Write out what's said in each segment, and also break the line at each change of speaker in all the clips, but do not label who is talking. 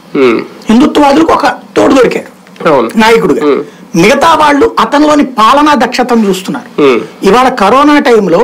ఉమ్,
హిందుత్వవాదులకు ఒక తోడు దొరికాడు
అవును
నాయకుడుగా
ఉమ్.
మిగతా వాళ్ళు అతనిలోని పాలనా దక్షతను చూస్తున్నారు
ఉమ్,
ఇవాళ కరోనా టైంలో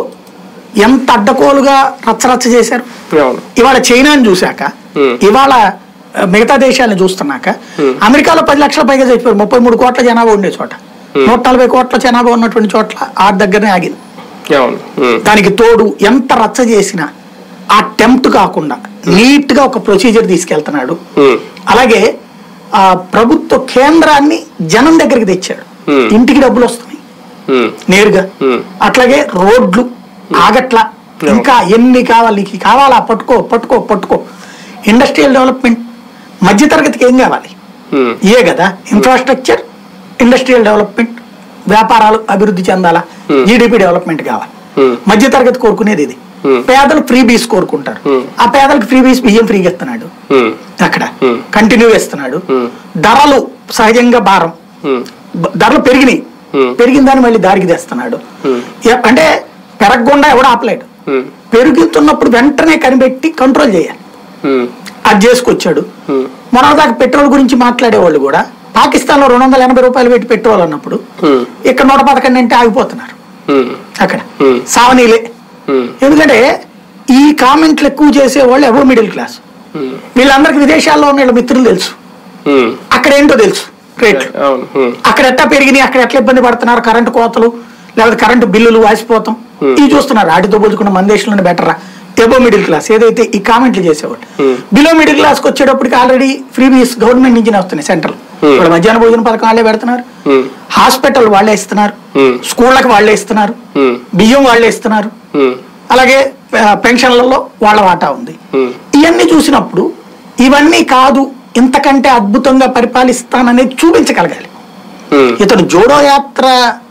ఎంత అడ్డకోలుగా రచ్చరచ్చ చేశారు
అవును
ఇవాళ చైనాని చూశాక
Hmm.
ఇవాళ ఆ, మిగతా దేశాలను చూస్తున్నాక అమెరికాలో పది లక్షల పైగా చచ్చిపోయారు ముప్పై మూడు కోట్ల జనాభా ఉండే చోట నూట నలభై కోట్ల జనాభా ఉన్నటువంటి చోట్ల ఆ దగ్గరనే ఆగింది
అవును ఉమ్,
దానికి తోడు ఎంత రచ్చ చేసినా ఆ టెంప్ట్ కాకుండా నీట్ గా ఒక ప్రొసీజర్ తీసుకెళ్తున్నాడు
ఉమ్,
అలాగే ఆ ప్రభుత్వ కేంద్రాన్ని జనం దగ్గరికి తెచ్చాడు
Hmm.
ఇంటికి డబ్బులు వస్తున్నాయి
ఉమ్,
నేరుగా
Hmm.
అట్లాగే రోడ్లు ఆగట్ల ఇంకా ఎన్ని కావాలి నీకు కావాలా పట్టుకో పట్టుకో పట్టుకో ఇండస్ట్రియల్ డెవలప్మెంట్ మధ్యతరగతికి ఏం కావాలి
ఉమ్,
ఇయే కదా ఇన్ఫ్రాస్ట్రక్చర్ ఇండస్ట్రియల్ డెవలప్మెంట్ వ్యాపారాలు అభివృద్ధి చెందాలా జీడిపి డెవలప్మెంట్ కావాలి
Hmm.
మధ్యతరగతి కోరుకునేది ఇది
Hmm.
పేదలు ఫ్రీ బీస్ కోరుకుంటారు
Hmm.
ఆ పేదలకు ఫ్రీ బీస్ బియ్యం ఫ్రీగా ఇస్తున్నాడు
ఉమ్,
అక్కడ
Hmm.
కంటిన్యూ ఇస్తున్నాడు
Hmm.
ధరలు సహజంగా భారం
ఉమ్,
బ- ధరలు పెరిగినాయి
Hmm.
పెరిగిన దాన్ని మళ్ళీ దారికి తెస్తున్నాడు
Hmm.
ఎ- అంటే పెరగకుండా ఎవడు ఆపలేడు
ఉమ్,
పెరుగుతున్నప్పుడు వెంటనే కనిపెట్టి కంట్రోల్ చేయాలి
ఉమ్,
అది చేసుకొచ్చాడు
ఉమ్,
మొన్నదాకా పెట్రోల్ గురించి మాట్లాడేవాళ్ళు కూడా పాకిస్తాన్ లో రెండు వందల ఎనభై రూపాయలు పెట్టి పెట్రోల్ అన్నప్పుడు
ఉమ్,
ఇక్కడ నూట పదకొండు అంటే ఆగిపోతున్నారు
ఉమ్,
అక్కడ
Hmm.
సావనీలే
ఉమ్,
ఎందుకంటే ఈ కామెంట్లు ఎక్కువ చేసేవాళ్ళు ఎవో మిడిల్ క్లాస్
ఉమ్,
వీళ్ళందరికీ విదేశాల్లో ఉన్న వీళ్ళ మిత్రులు తెలుసు
ఉమ్,
అక్కడ ఏంటో తెలుసు రేట్లు
అవును ఉమ్,
అక్కడ ఎట్టా పెరిగినాయి అక్కడ ఎట్లా ఇబ్బంది పడుతున్నారు కరెంటు కోతలు లేకపోతే కరెంటు బిల్లులు వాసిపోతాం ఇవి చూస్తున్నారు వాటితో పోల్చుకున్న మన దేశంలోనే బెటరా ఎబో మిడిల్ క్లాస్ ఏదైతే ఈ కామెంట్లు చేసేవాళ్ళు
Hmm.
బిలో మిడిల్ క్లాస్కి వచ్చేటప్పటికి ఆల్రెడీ ఫ్రీ బీస్ గవర్నమెంట్ నుంచి వస్తున్నాయి సెంట్రల్
Hmm.
ఇప్పుడు మధ్యాహ్న భోజన పథకం వాళ్ళే పెడుతున్నారు
ఉమ్,
హాస్పిటల్ వాళ్ళే ఇస్తున్నారు
Hmm.
స్కూళ్ళకి వాళ్ళే ఇస్తున్నారు
ఉమ్,
బియ్యం వాళ్ళే ఇస్తున్నారు
ఉమ్,
అలాగే ఆ, పెన్షన్లలో వాళ్ళ వాటా ఉంది
ఉమ్,
ఇవన్నీ చూసినప్పుడు ఇవన్నీ కాదు ఇంతకంటే అద్భుతంగా పరిపాలిస్తాననేది చూపించగలగాలి
ఉమ్,
ఇతను జోడో యాత్ర